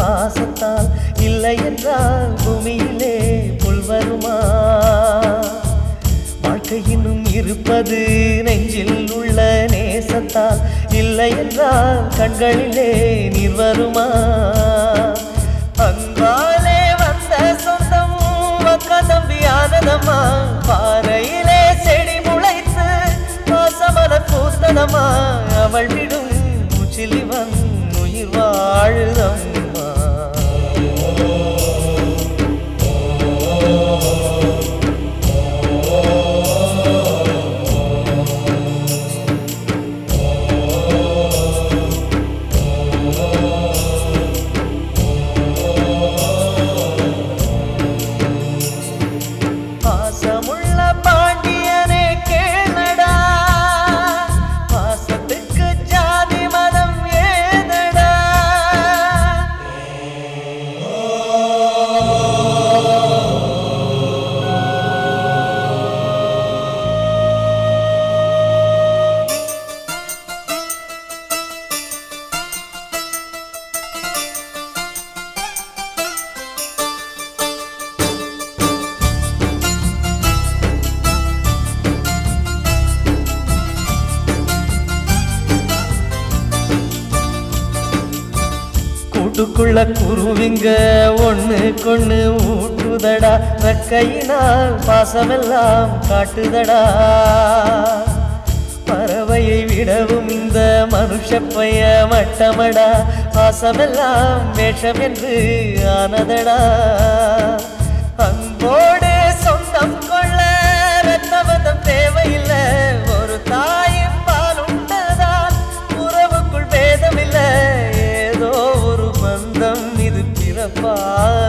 பாசத்தால் இல்லை என்றால் பூமியிலே புல் வருமா வாழ்க்கை இன்னும் இருப்பது நெஞ்சில் உள்ள நேசத்தால் இல்லை என்றால் கண்களிலே நீர் வருமா அன்பாலே வந்த சொந்தம் அக்கா தம்பியானதம்மா பாறையிலே செடி முளைத்து பாசமலர் பூத்ததம்மா அவள் விடும் முச்சிலிவன் உயிர் வாழுதம்மா பாசமுள்ள பாண்டியனே கேளடா பாசத்துக்கு ஜாதி மதம் ஏதடா கூட்டுக்குள்ள குருவிங்க ஒண்ணு கொண்ணு ஊட்டுதடா ரெக்கையினால் பாசமெல்லாம் காட்டுதடா பறவையை விடவும் இந்த மனுஷ பைய மட்டமடா பாசமெல்லாம் வேஷம் என்று ஆனதடா அன்போடு சொந்தம் கொள்ள ரத்தவதம் தேவையில்லை ஒரு தாயின் பால் உண்டதால் உறவுக்குள் பேதமில்லை ஏதோ ஒரு பந்தம் இது பிறப்பால்